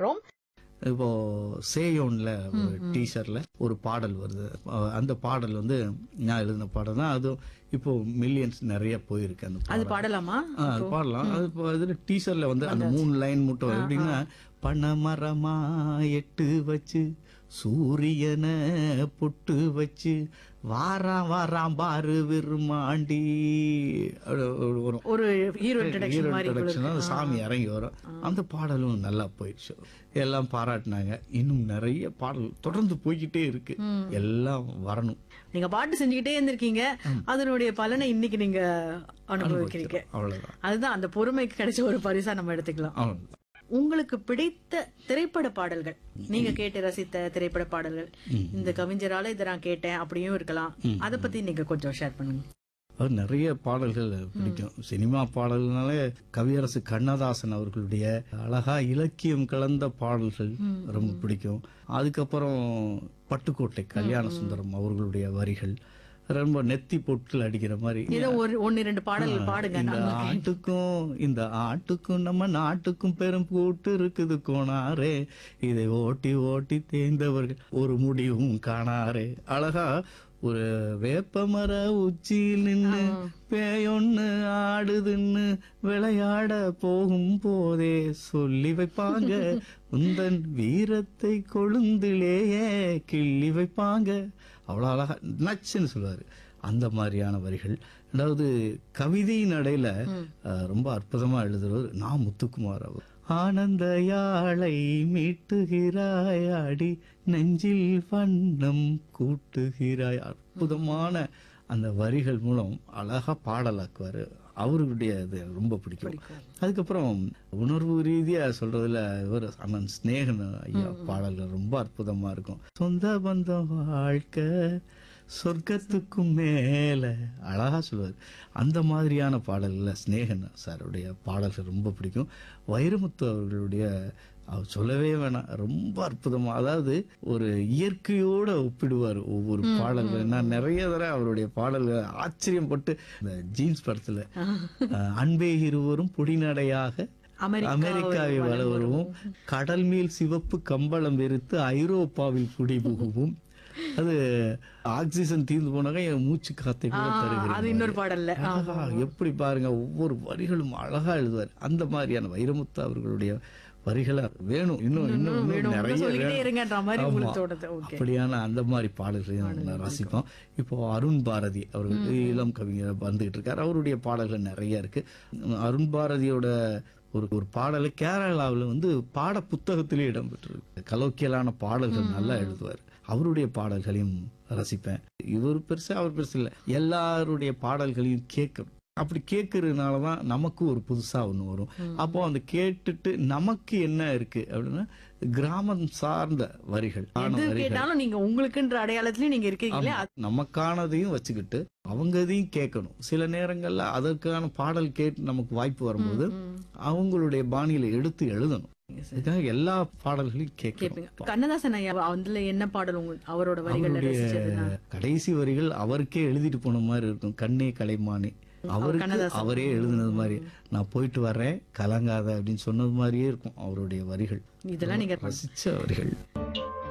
பண்றோம் இப்போ சேயோன்ல ஒரு டீசர்ட்ல ஒரு பாடல் வருது அஹ் அந்த பாடல் வந்து நான் எழுதின பாடல் தான் அது இப்போ மில்லியன்ஸ் நிறைய போயிருக்கு அந்த அது பாடல் பாடலாமா ஆ, அது பாடலாம் அது இப்போ இதுல டீசர்ல வந்து அந்த மூணு லைன் மட்டும் எப்படின்னா பணமரமா எட்டு வச்சு சூரியனை பொட்டு வச்சு வாராம் வாராம் பாரு விருமாண்டி அப்படி ஒரு- ஒரு ஒரு ஹீரோ இன்ட்ரடக்ஷன் மாதிரி introduction தான் அந்த சாமி இறங்கி வரும் அந்த பாடலும் நல்லா போயிடுச்சு எல்லாம் பாராட்டினாங்க இன்னும் நிறைய பாடல் தொடர்ந்து போய்கிட்டே இருக்கு எல்லாம் வரணும் நீங்க பாட்டு செஞ்சுக்கிட்டே இருந்திருக்கீங்க அதனுடைய பலனை இன்னைக்கு நீங்க அனுபவிக்கிறீங்க அவ்வளவுதான் அதுதான் அந்த பொறுமைக்கு கிடைச்ச ஒரு பரிசா நம்ம எடுத்துக்கலாம் அவ்வளவுதான் உங்களுக்கு பிடித்த திரைப்பட பாடல்கள் நீங்க கேட்டு ரசித்த திரைப்பட பாடல்கள் இந்த கவிஞரால இதை நான் கேட்டேன் அப்படியும் இருக்கலாம் அத பத்தி நீங்க கொஞ்சம் ஷேர் பண்ணுங்க அது நிறைய பாடல்கள் பிடிக்கும் சினிமா பாடல்னாலே கவியரசு கண்ணதாசன் அவர்களுடைய அழகா இலக்கியம் கலந்த பாடல்கள் ரொம்ப பிடிக்கும் அதுக்கப்புறம் பட்டுக்கோட்டை கல்யாண சுந்தரம் அவர்களுடைய வரிகள் ரொம்ப நெத்தி பொட்டில் அடிக்கிற மாதிரி ஏதோ ஒரு ஒன்னு ரெண்டு பாடல்கள் பாடுங்க இந்த ஆட்டுக்கும் இந்த ஆட்டுக்கும் நம்ம நாட்டுக்கும் பெரும் கூட்டு இருக்குது கோணாரே இதை ஓட்டி ஓட்டி தேய்ந்தவர்கள் ஒரு முடிவும் காணாரே அழகா ஒரு வேப்பமர உச்சியில் நின்னு பேயொன்னு ஆடுதுன்னு விளையாட போகும் போதே சொல்லி வைப்பாங்க உந்தன் வீரத்தை கொழுந்திலேயே கிள்ளி வைப்பாங்க அவ்வளோ அழகா நச்சுன்னு சொல்லுவாரு அந்த மாதிரியான வரிகள் அதாவது கவிதை நடையில அஹ், ரொம்ப அற்புதமா எழுதுறவர் நான் முத்துக்குமார் அவர் ஆனந்த யாழை மீட்டுகிறாய் அடி நெஞ்சில் வண்ணம் கூட்டுகிறாய் அற்புதமான அந்த வரிகள் மூலம் அழகா பாடலாக்குவாரு அவருடைய இது ரொம்ப பிடிக்கும் அதுக்கப்புறம் உணர்வு ரீதியா சொல்றதுல இவர் அண்ணன் ஸ்நேகன் ஐயா பாடல்கள் ரொம்ப அற்புதமா இருக்கும் சொந்த பந்தம் வாழ்க்கை சொர்க்கத்துக்கும் மேல அழகா சொல்லுவார் அந்த மாதிரியான பாடல்கள் ஸ்நேகன் சாருடைய பாடல்கள் ரொம்ப பிடிக்கும் வைரமுத்து அவர்களுடைய அவர் சொல்லவே வேணாம் ரொம்ப அற்புதமா அதாவது ஒரு இயற்கையோட ஒப்பிடுவார் ஒவ்வொரு பாடல்கள் நான் நிறைய தடவை அவருடைய பாடல்கள் ஆச்சரியப்பட்டு இந்த ஜீன்ஸ் படத்துல அஹ், அன்பே இருவரும் பொடிநடையாக அமெரிக்கா அமெரிக்காவை வளவரும் கடல் மேல் சிவப்பு கம்பளம் வெறுத்து ஐரோப்பாவில் குடிபுகுவும் அது ஆக்சிஜன் தீர்ந்து போனாங்க என் மூச்சு காத்தை கூட அது தருகிறேன் இன்னொரு பாடல்ல அழகா, எப்படி பாருங்க ஒவ்வொரு வரிகளும் அழகா எழுதுவார் அந்த மாதிரியான வைரமுத்து அவர்களுடைய வரிகளை வேணும் இன்னும் இன்னும் இன்னும் வேணும் நிறைய சொல்லிட்டே வேணும். இருங்கன்ற மாதிரி ஆமா. உங்களுக்கு தோணுது ஓகே அப்படியான அந்த மாதிரி பாடல்களையும் நான் ரசிப்போம் இப்போ அருண் பாரதி அவர்கள் இளம் கவிஞர் வந்துகிட்டு இருக்காரு அவருடைய பாடல்கள் நிறைய இருக்கு அருண் பாரதியோட ஒரு ஒரு பாடலை கேரளாவில் வந்து பாட புத்தகத்திலே இடம்பெற்றிருக்கு கலோக்கியலான பாடல்கள் நல்லா எழுதுவார் அவருடைய பாடல்களையும் ரசிப்பேன் இவர் பெருசு அவர் பெருசு இல்லை எல்லாருடைய பாடல்களையும் கேட்கணும் அப்படி கேட்கறதுனால தான் நமக்கு ஒரு புதுசா ஒண்ணு வரும் அப்போ அந்த கேட்டுட்டு நமக்கு என்ன இருக்கு அப்படின்னா கிராமம் சார்ந்த வரிகள் ஆன எது வரிகள் கேட்டாலும் நீங்க உங்களுக்குன்ற அடையாளத்திலயும் நீங்க இருக்கீங்களே ஆமா. நமக்கானதையும் வச்சுக்கிட்டு அவங்கதையும் கேட்கணும் சில நேரங்கள்ல அதற்கான பாடல் கேட்டு நமக்கு வாய்ப்பு வரும்போது அவங்களுடைய பாணியில எடுத்து எழுதணும் இதுக்காக எல்லா பாடல்களையும் கேட்கணும் கேட்பீங்க கண்ணதாசன் ஐயா அதுல என்ன பாடல் உங்க அவரோட வரிகள்ல அவருடைய ரசிச்சதுன்னா கடைசி வரிகள் அவருக்கே எழுதிட்டு போன மாதிரி இருக்கும் கண்ணே கலைமானி அவருக்கு கண்ணதாசன். அவரே எழுதுனது மாதிரி நான் போயிட்டு வர்றேன் கலங்காத அப்படின்னு சொன்னது மாதிரியே இருக்கும் அவருடைய வரிகள் இதெல்லாம் நீங்க ரசிச்ச வரிகள்